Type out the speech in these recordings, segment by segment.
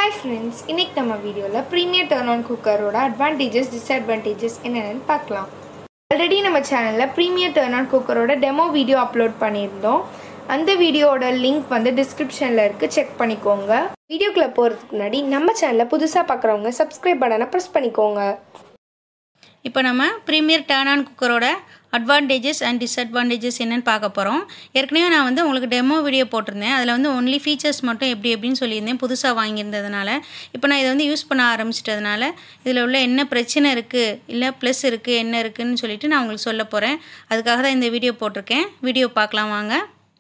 hi friends இன்னைக்கு நம்ம வீடியோவில் ப்ரீமியர் டர்ன் ஆன் குக்கரோட அட்வான்டேஜஸ் டிஸ்அட்வான்டேஜஸ் என்னென்னு பார்க்கலாம் ஆல்ரெடி நம்ம சேனலில் ப்ரீமியர் டர்ன் ஆன் குக்கரோட டெமோ வீடியோ அப்லோட் பண்ணியிருந்தோம் அந்த வீடியோவோட லிங்க் வந்து டிஸ்கிரிப்ஷனில் இருக்குது செக் பண்ணிக்கோங்க வீடியோக்குள்ளே போகிறதுக்கு முன்னாடி நம்ம சேனலை புதுசாக பார்க்குறவங்க சப்ஸ்கிரைப் பட்டனை ப்ரெஸ் பண்ணிக்கோங்க இப்போ நம்ம ப்ரீமியர் டர்ன் ஆன் குக்கரோட அட்வான்டேஜஸ் அண்ட் டிஸ்அட்வான்டேஜஸ் என்னென்னு பார்க்க போகிறோம் ஏற்கனவே நான் வந்து உங்களுக்கு டெமோ வீடியோ போட்டிருந்தேன் அதில் வந்து ஒன்லி ஃபீச்சர்ஸ் மட்டும் எப்படி எப்படின்னு சொல்லியிருந்தேன் புதுசாக வாங்கியிருந்ததுனால இப்போ நான் இதை வந்து யூஸ் பண்ண ஆரம்பிச்சிட்டதுனால இதில் உள்ள என்ன பிரச்சனை இருக்குது இல்லை ப்ளஸ் இருக்குது என்ன இருக்குதுன்னு சொல்லிட்டு நான் உங்களுக்கு சொல்ல போகிறேன் அதுக்காக தான் இந்த வீடியோ போட்டிருக்கேன் வீடியோ பார்க்கலாம் வாங்க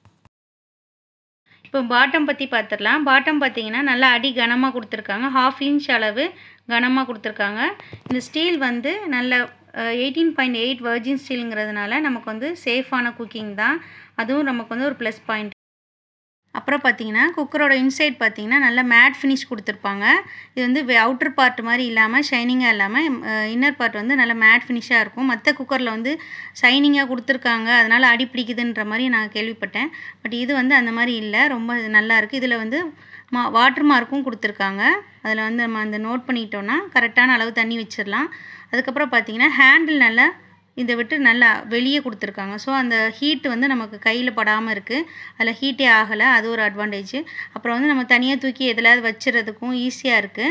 இப்போ பாட்டம் பற்றி பார்த்துடலாம் பாட்டம் பார்த்தீங்கன்னா நல்லா அடி கனமாக கொடுத்துருக்காங்க ஹாஃப் இன்ச் அளவு கனமாக கொடுத்துருக்காங்க இந்த ஸ்டீல் வந்து நல்ல எயிட்டீன் பாயிண்ட் எயிட் வர்ஜின் ஸ்டீலுங்கிறதுனால நமக்கு வந்து சேஃபான குக்கிங் தான் அதுவும் நமக்கு வந்து ஒரு ப்ளஸ் பாயிண்ட் அப்புறம் பார்த்தீங்கன்னா குக்கரோட இன்சைட் பார்த்தீங்கன்னா நல்லா மேட் ஃபினிஷ் கொடுத்துருப்பாங்க இது வந்து அவுட்டர் பார்ட் மாதிரி இல்லாமல் ஷைனிங்காக இல்லாமல் இன்னர் பார்ட் வந்து நல்லா மேட் ஃபினிஷாக இருக்கும் மற்ற குக்கரில் வந்து ஷைனிங்காக கொடுத்துருக்காங்க அதனால் அடி பிடிக்குதுன்ற மாதிரி நான் கேள்விப்பட்டேன் பட் இது வந்து அந்த மாதிரி இல்லை ரொம்ப நல்லா இருக்குது இதில் வந்து மா வாட்டர் மார்க்கும் கொடுத்துருக்காங்க அதில் வந்து நம்ம அந்த நோட் பண்ணிக்கிட்டோன்னா கரெக்டான அளவு தண்ணி வச்சிடலாம் அதுக்கப்புறம் பார்த்தீங்கன்னா ஹேண்டில் நல்லா இதை விட்டு நல்லா வெளியே கொடுத்துருக்காங்க ஸோ அந்த ஹீட் வந்து நமக்கு கையில் படாமல் இருக்குது அதில் ஹீட்டே ஆகலை அது ஒரு அட்வான்டேஜ் அப்புறம் வந்து நம்ம தனியாக தூக்கி எதிலாவது வச்சுறதுக்கும் ஈஸியாக இருக்குது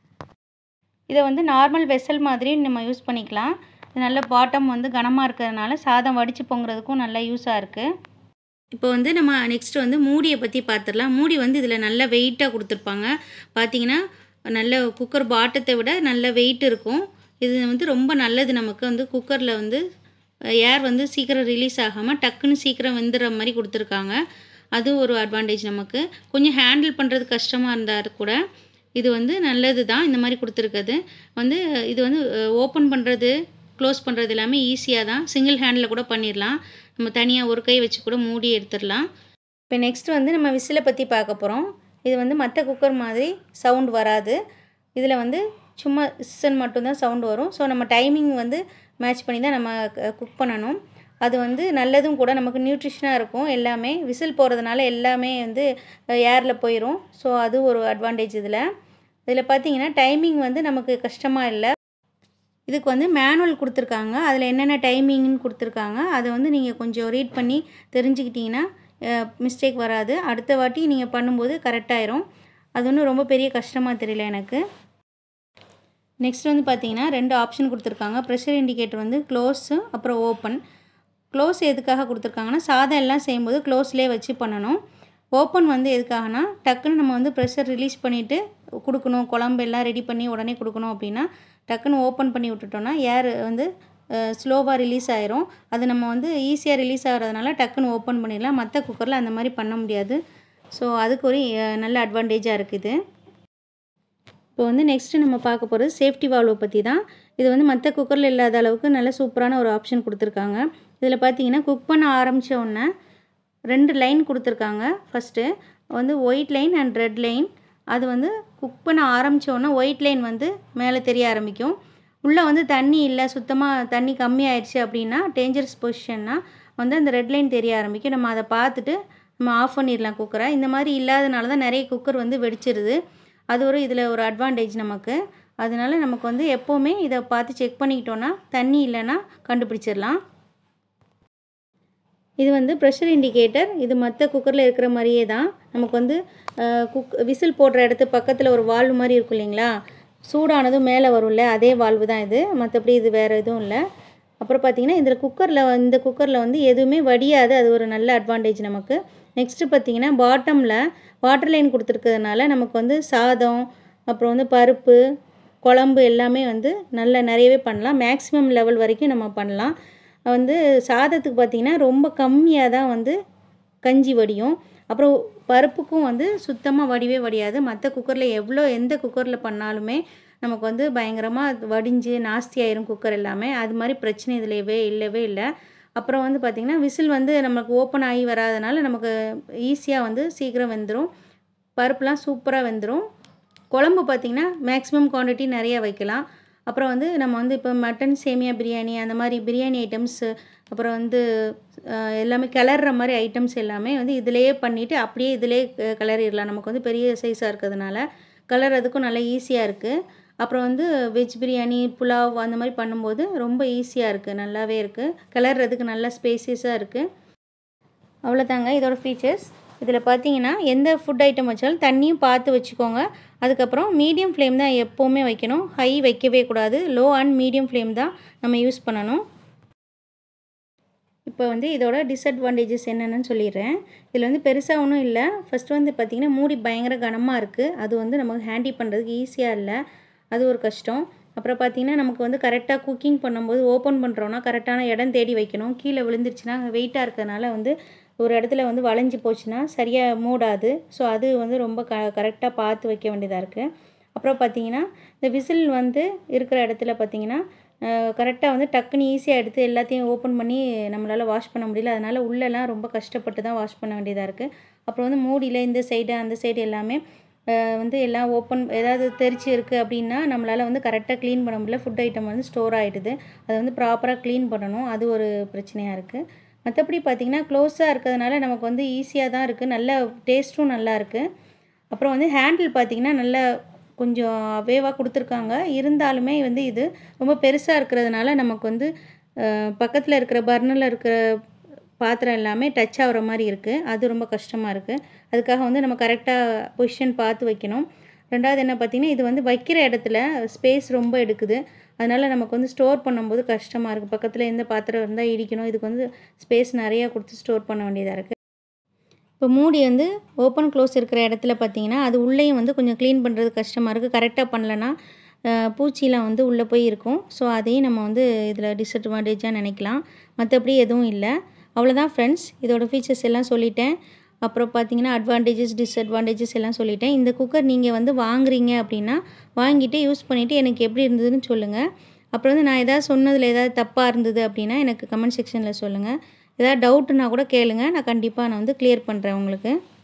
இதை வந்து நார்மல் வெசல் மாதிரி நம்ம யூஸ் பண்ணிக்கலாம் நல்ல பாட்டம் வந்து கனமாக இருக்கிறதுனால சாதம் வடித்து பொங்குறதுக்கும் நல்லா யூஸாக இருக்குது இப்போ வந்து நம்ம நெக்ஸ்ட் வந்து மூடியை பற்றி பார்த்துடலாம் மூடி வந்து இதில் நல்ல வெயிட்டாக கொடுத்துருப்பாங்க பார்த்தீங்கன்னா நல்ல குக்கர் பாட்டத்தை விட நல்ல வெயிட் இருக்கும் இது வந்து ரொம்ப நல்லது நமக்கு வந்து குக்கரில் வந்து ஏர் வந்து சீக்கிரம் ரிலீஸ் ஆகாமல் டக்குன்னு சீக்கிரம் வெந்துடுற மாதிரி கொடுத்துருக்காங்க அது ஒரு அட்வான்டேஜ் நமக்கு கொஞ்சம் ஹேண்டில் பண்ணுறது கஷ்டமாக இருந்தால் கூட இது வந்து நல்லது தான் இந்த மாதிரி கொடுத்துருக்குது வந்து இது வந்து ஓப்பன் பண்ணுறது க்ளோஸ் பண்ணுறது எல்லாமே ஈஸியாக தான் சிங்கிள் ஹேண்டில் கூட பண்ணிடலாம் நம்ம தனியாக ஒரு கை வச்சு கூட மூடி எடுத்துடலாம் இப்போ நெக்ஸ்ட் வந்து நம்ம விசிலை பற்றி பார்க்க போகிறோம் இது வந்து மற்ற குக்கர் மாதிரி சவுண்ட் வராது இதில் வந்து சும்மா இஸ்ஸன் மட்டும்தான் சவுண்ட் வரும் ஸோ நம்ம டைமிங் வந்து மேட்ச் பண்ணி தான் நம்ம குக் பண்ணணும் அது வந்து நல்லதும் கூட நமக்கு நியூட்ரிஷனாக இருக்கும் எல்லாமே விசில் போகிறதுனால எல்லாமே வந்து ஏரில் போயிடும் ஸோ அது ஒரு அட்வான்டேஜ் இதில் இதில் பார்த்தீங்கன்னா டைமிங் வந்து நமக்கு கஷ்டமாக இல்லை இதுக்கு வந்து மேனுவல் கொடுத்துருக்காங்க அதில் என்னென்ன டைமிங்னு கொடுத்துருக்காங்க அதை வந்து நீங்கள் கொஞ்சம் ரீட் பண்ணி தெரிஞ்சுக்கிட்டிங்கன்னா மிஸ்டேக் வராது அடுத்த வாட்டி நீங்கள் பண்ணும்போது கரெக்டாயிரும் அது ஒன்றும் ரொம்ப பெரிய கஷ்டமாக தெரியல எனக்கு நெக்ஸ்ட் வந்து பார்த்தீங்கன்னா ரெண்டு ஆப்ஷன் கொடுத்துருக்காங்க ப்ரெஷர் இண்டிகேட்டர் வந்து க்ளோஸு அப்புறம் ஓப்பன் க்ளோஸ் எதுக்காக கொடுத்துருக்காங்கன்னா சாதம் எல்லாம் செய்யும்போது க்ளோஸ்லேயே வச்சு பண்ணணும் ஓப்பன் வந்து எதுக்காகனா டக்குன்னு நம்ம வந்து ப்ரெஷர் ரிலீஸ் பண்ணிவிட்டு கொடுக்கணும் குழம்பு எல்லாம் ரெடி பண்ணி உடனே கொடுக்கணும் அப்படின்னா டக்குன்னு ஓப்பன் பண்ணி விட்டுட்டோன்னா ஏர் வந்து ஸ்லோவாக ரிலீஸ் ஆயிரும் அது நம்ம வந்து ஈஸியாக ரிலீஸ் ஆகிறதுனால டக்குன்னு ஓப்பன் பண்ணிடலாம் மற்ற குக்கரில் அந்த மாதிரி பண்ண முடியாது ஸோ அதுக்கு ஒரு நல்ல அட்வான்டேஜாக இருக்குது இப்போ வந்து நெக்ஸ்ட்டு நம்ம பார்க்க போகிறது சேஃப்டி வால்வை பற்றி தான் இது வந்து மற்ற குக்கரில் இல்லாத அளவுக்கு நல்ல சூப்பரான ஒரு ஆப்ஷன் கொடுத்துருக்காங்க இதில் பார்த்தீங்கன்னா குக் பண்ண ஆரம்பித்த உடனே ரெண்டு லைன் கொடுத்துருக்காங்க ஃபஸ்ட்டு வந்து white line and red line அது வந்து குக் பண்ண ஆரம்பித்த உடனே ஒயிட் லைன் வந்து மேலே தெரிய ஆரம்பிக்கும் உள்ளே வந்து தண்ணி இல்லை சுத்தமாக தண்ணி கம்மியாயிடுச்சு அப்படின்னா டேஞ்சரஸ் பொசிஷன்னா வந்து அந்த ரெட் லைன் தெரிய ஆரம்பிக்கும் நம்ம அதை பார்த்துட்டு நம்ம ஆஃப் பண்ணிடலாம் குக்கரை இந்த மாதிரி இல்லாதனால தான் நிறைய குக்கர் வந்து வெடிச்சிருது அது ஒரு இதில் ஒரு அட்வான்டேஜ் நமக்கு அதனால நமக்கு வந்து எப்போவுமே இதை பார்த்து செக் பண்ணிக்கிட்டோன்னா தண்ணி இல்லைன்னா கண்டுபிடிச்சிடலாம் இது வந்து ப்ரெஷர் இண்டிகேட்டர் இது மற்ற குக்கரில் இருக்கிற மாதிரியே தான் நமக்கு வந்து குக் விசில் போடுற இடத்து பக்கத்தில் ஒரு வால்வு மாதிரி இருக்கும் இல்லைங்களா சூடானதும் மேலே வரும்ல அதே வால்வு தான் இது மற்றபடி இது வேறு எதுவும் இல்லை அப்புறம் பார்த்திங்கன்னா இதில் குக்கரில் இந்த குக்கரில் வந்து எதுவுமே வடியாது அது ஒரு நல்ல அட்வான்டேஜ் நமக்கு நெக்ஸ்ட்டு பார்த்திங்கன்னா பாட்டமில் வாட்டர் லைன் கொடுத்துருக்கிறதுனால நமக்கு வந்து சாதம் அப்புறம் வந்து பருப்பு குழம்பு எல்லாமே வந்து நல்ல நிறையவே பண்ணலாம் மேக்ஸிமம் லெவல் வரைக்கும் நம்ம பண்ணலாம் வந்து சாதத்துக்கு பார்த்திங்கன்னா ரொம்ப கம்மியாக தான் வந்து கஞ்சி வடியும் அப்புறம் பருப்புக்கும் வந்து சுத்தமாக வடிவே வடியாது மற்ற குக்கரில் எவ்வளோ எந்த குக்கரில் பண்ணாலுமே நமக்கு வந்து பயங்கரமாக வடிஞ்சு நாஸ்தி ஆயிரும் குக்கர் எல்லாமே அது மாதிரி பிரச்சனை இதுலேயே இல்லவே இல்லை அப்புறம் வந்து பார்த்திங்கன்னா விசில் வந்து நமக்கு ஓப்பன் ஆகி வராதனால நமக்கு ஈஸியாக வந்து சீக்கிரம் வெந்துடும் பருப்புலாம் சூப்பராக வெந்துடும் குழம்பு பார்த்திங்கன்னா மேக்ஸிமம் குவான்டிட்டி நிறையா வைக்கலாம் அப்புறம் வந்து நம்ம வந்து இப்போ மட்டன் சேமியா பிரியாணி அந்த மாதிரி பிரியாணி ஐட்டம்ஸு அப்புறம் வந்து எல்லாமே கிளறுற மாதிரி ஐட்டம்ஸ் எல்லாமே வந்து இதிலேயே பண்ணிவிட்டு அப்படியே இதிலே கிளறிடலாம் நமக்கு வந்து பெரிய சைஸாக இருக்கிறதுனால கலர்றதுக்கும் நல்லா ஈஸியாக இருக்குது அப்புறம் வந்து வெஜ் பிரியாணி புலாவ் அந்த மாதிரி பண்ணும்போது ரொம்ப ஈஸியாக இருக்குது நல்லாவே இருக்குது கிளறதுக்கு நல்லா ஸ்பேசியஸாக இருக்குது அவ்வளோதாங்க இதோட ஃபீச்சர்ஸ் இதில் பார்த்தீங்கன்னா எந்த ஃபுட் ஐட்டம் வச்சாலும் தண்ணியும் பார்த்து வச்சுக்கோங்க அதுக்கப்புறம் மீடியம் ஃப்ளேம் தான் எப்போவுமே வைக்கணும் ஹை வைக்கவே கூடாது லோ அண்ட் மீடியம் ஃப்ளேம் தான் நம்ம யூஸ் பண்ணணும் இப்போ வந்து இதோட டிஸ்அட்வான்டேஜஸ் என்னென்னு சொல்லிடுறேன் இதில் வந்து பெருசாக ஒன்றும் இல்லை ஃபஸ்ட்டு வந்து பார்த்திங்கன்னா மூடி பயங்கர கனமாக இருக்குது அது வந்து நமக்கு ஹேண்டில் பண்ணுறதுக்கு ஈஸியாக இல்லை அது ஒரு கஷ்டம் அப்புறம் பார்த்திங்கன்னா நமக்கு வந்து கரெக்டாக குக்கிங் பண்ணும்போது ஓப்பன் பண்ணுறோன்னா கரெக்டான இடம் தேடி வைக்கணும் கீழே விழுந்துருச்சுன்னா வெயிட்டாக இருக்கிறதுனால வந்து ஒரு இடத்துல வந்து வளைஞ்சி போச்சுன்னா சரியாக மூடாது ஸோ அது வந்து ரொம்ப க கரெக்டாக பார்த்து வைக்க வேண்டியதாக இருக்குது அப்புறம் பார்த்திங்கன்னா இந்த விசில் வந்து இருக்கிற இடத்துல பார்த்திங்கன்னா கரெக்டாக வந்து டக்குன்னு ஈஸியாக எடுத்து எல்லாத்தையும் ஓப்பன் பண்ணி நம்மளால் வாஷ் பண்ண முடியல அதனால் உள்ளெல்லாம் ரொம்ப கஷ்டப்பட்டு தான் வாஷ் பண்ண வேண்டியதாக இருக்குது அப்புறம் வந்து மூடியில் இந்த சைடு அந்த சைடு எல்லாமே வந்து எல்லாம் ஓப்பன் ஏதாவது தெரிச்சு இருக்குது அப்படின்னா நம்மளால் வந்து கரெக்டாக க்ளீன் பண்ண முடியல ஃபுட் ஐட்டம் வந்து ஸ்டோர் ஆகிடுது அதை வந்து ப்ராப்பராக க்ளீன் பண்ணணும் அது ஒரு பிரச்சனையாக இருக்குது மற்றபடி பார்த்திங்கன்னா க்ளோஸாக இருக்கிறதுனால நமக்கு வந்து ஈஸியாக தான் இருக்குது நல்ல டேஸ்ட்டும் நல்லா இருக்குது அப்புறம் வந்து ஹேண்டில் பார்த்திங்கன்னா நல்லா கொஞ்சம் அவேவாக கொடுத்துருக்காங்க இருந்தாலுமே வந்து இது ரொம்ப பெருசாக இருக்கிறதுனால நமக்கு வந்து பக்கத்தில் இருக்கிற பர்னரில் இருக்கிற பாத்திரம் எல்லாமே டச் ஆகிற மாதிரி இருக்குது அது ரொம்ப கஷ்டமாக இருக்குது அதுக்காக வந்து நம்ம கரெக்டாக பொசிஷன் பார்த்து வைக்கணும் ரெண்டாவது என்ன பார்த்திங்கன்னா இது வந்து வைக்கிற இடத்துல ஸ்பேஸ் ரொம்ப எடுக்குது அதனால் நமக்கு வந்து ஸ்டோர் பண்ணும்போது கஷ்டமாக இருக்குது பக்கத்தில் எந்த பாத்திரம் இருந்தால் இடிக்கணும் இதுக்கு வந்து ஸ்பேஸ் நிறையா கொடுத்து ஸ்டோர் பண்ண வேண்டியதாக இருக்குது இப்போ மூடி வந்து ஓப்பன் க்ளோஸ் இருக்கிற இடத்துல பார்த்தீங்கன்னா அது உள்ளேயும் வந்து கொஞ்சம் க்ளீன் பண்ணுறது கஷ்டமாக இருக்குது கரெக்டாக பண்ணலன்னா பூச்சிலாம் வந்து உள்ளே போய் இருக்கும் ஸோ அதையும் நம்ம வந்து இதில் டிஸ்அட்வான்டேஜாக நினைக்கலாம் மற்றபடி எதுவும் இல்லை அவ்வளோதான் ஃப்ரெண்ட்ஸ் இதோட ஃபீச்சர்ஸ் எல்லாம் சொல்லிட்டேன் அப்புறம் பார்த்தீங்கன்னா அட்வான்டேஜஸ் டிஸ்அட்வான்டேஜஸ் எல்லாம் சொல்லிட்டேன் இந்த குக்கர் நீங்கள் வந்து வாங்குறீங்க அப்படின்னா வாங்கிட்டு யூஸ் பண்ணிவிட்டு எனக்கு எப்படி இருந்ததுன்னு சொல்லுங்கள் அப்புறம் வந்து நான் எதாவது சொன்னதில் ஏதாவது தப்பாக இருந்தது அப்படின்னா எனக்கு கமெண்ட் செக்ஷனில் சொல்லுங்கள் ஏதாவது டவுட்டுனா கூட கேளுங்க நான் கண்டிப்பாக நான் வந்து கிளியர் பண்ணுறேன் உங்களுக்கு